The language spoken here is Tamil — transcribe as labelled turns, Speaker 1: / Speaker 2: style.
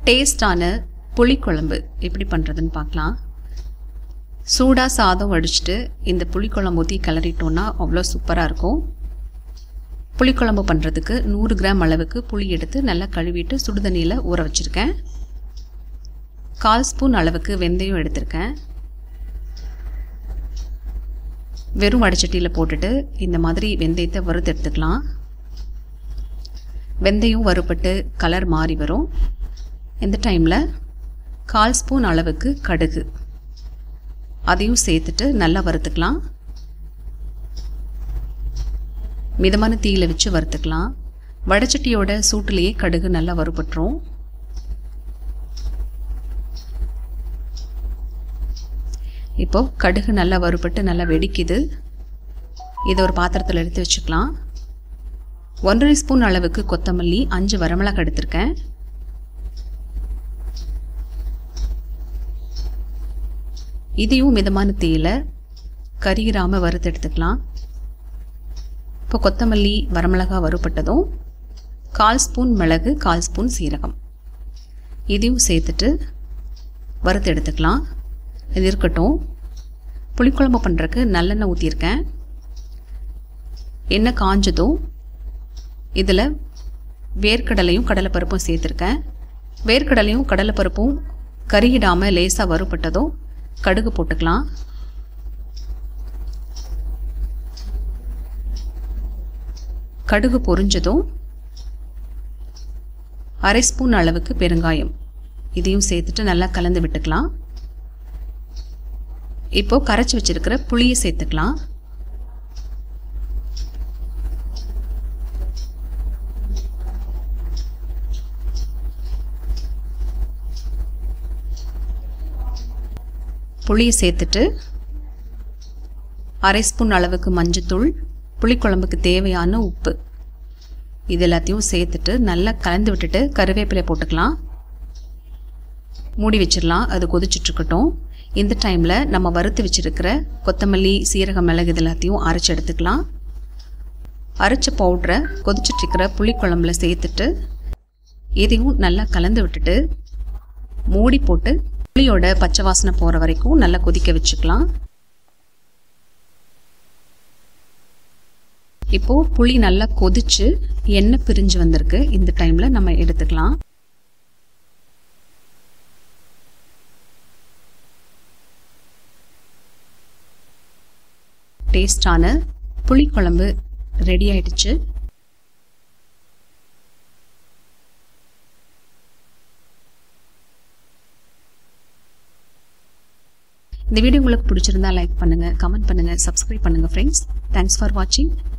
Speaker 1: டேஸ்டான புளிக்குழம்பு எப்படி பண்ணுறதுன்னு பார்க்கலாம் சூடாக சாதம் வடிச்சிட்டு இந்த புளிக்குழம்பு ஊற்றி கிளறிட்டோன்னா அவ்வளோ சூப்பராக இருக்கும் புளிக்குழம்பு பண்ணுறதுக்கு நூறு கிராம் அளவுக்கு புளி எடுத்து நல்லா கழுவிட்டு சுடுதண்ணியில் ஊற வச்சுருக்கேன் கால் ஸ்பூன் அளவுக்கு வெந்தயம் எடுத்திருக்கேன் வெறும் வடைச்சட்டியில் போட்டுட்டு இந்த மாதிரி வெந்தயத்தை வறுத்து எடுத்துக்கலாம் வெந்தயம் வறுபட்டு கலர் மாறி வரும் இந்த டைமில் கால் ஸ்பூன் அளவுக்கு கடுகு அதையும் சேர்த்துட்டு நல்லா வறுத்துக்கலாம் மிதமான தீயில் வச்சு வறுத்துக்கலாம் வடைச்சட்டியோட சூட்டுலேயே கடுகு நல்லா வறுபட்டுரும் இப்போ கடுகு நல்லா வறுபட்டு நல்லா வெடிக்குது இதை ஒரு பாத்திரத்தில் எடுத்து வச்சுக்கலாம் ஒன்றரை ஸ்பூன் அளவுக்கு கொத்தமல்லி அஞ்சு வரமிளகா எடுத்திருக்கேன் இதையும் மிதமான தீயில் கரிகிராமல் வறுத்து எடுத்துக்கலாம் இப்போ கொத்தமல்லி வரமிளகா வறுபட்டதும் கால் ஸ்பூன் மிளகு கால் ஸ்பூன் சீரகம் இதையும் சேர்த்துட்டு வறுத்து எடுத்துக்கலாம் இது இருக்கட்டும் புளிக்குழம்பு பண்ணுறக்கு நல்லெண்ணெய் ஊற்றியிருக்கேன் எண்ணெய் காஞ்சதும் இதில் வேர்க்கடலையும் கடலைப்பருப்பும் சேர்த்துருக்கேன் வேர்க்கடலையும் கடலைப்பருப்பும் கருகிடாமல் லேசாக வறுபட்டதும் கடுகு போட்டுக்கலாம் கடுகு பொரிஞ்சதும் அரை ஸ்பூன் அளவுக்கு பெருங்காயம் இதையும் சேர்த்துட்டு நல்லா கலந்து விட்டுக்கலாம் இப்போ கரைச்சி வச்சிருக்கிற புளியை சேர்த்துக்கலாம் புளியை சேர்த்துட்டு அரை ஸ்பூன் அளவுக்கு மஞ்சத்தூள் புளிக்குழம்புக்கு தேவையான உப்பு இது எல்லாத்தையும் சேர்த்துட்டு நல்லா கலந்து விட்டுட்டு கருவேப்பிலை போட்டுக்கலாம் மூடி வச்சிடலாம் அது கொதிச்சுட்ருக்கட்டும் இந்த டைமில் நம்ம வறுத்து வச்சுருக்கிற கொத்தமல்லி சீரகம் மிளகு இது எல்லாத்தையும் அரைச்சி எடுத்துக்கலாம் அரைச்ச பவுட்ரை கொதிச்சிட்ருக்கிற புளிக்குழம்புல சேர்த்துட்டு இதையும் நல்லா கலந்து விட்டுட்டு மூடி போட்டு புளியோட பச்சை வாசனை போகிற வரைக்கும் நல்லா கொதிக்க வச்சுக்கலாம் இப்போது புளி நல்லா கொதிச்சு எண்ணெய் பிரிஞ்சு வந்திருக்கு இந்த டைமில் நம்ம எடுத்துக்கலாம் டேஸ்டான புளிக்குழம்பு ரெடி ஆயிடுச்சு இந்த வீடியோ உங்களுக்கு பிடிச்சிருந்தா லைக் பண்ணுங்கள் கமெண்ட் பண்ணுங்கள் சப்ஸ்கிரைப் பண்ணுங்கள் ஃப்ரெண்ட்ஸ் தேங்க்ஸ் ஃபார் வாட்சிங்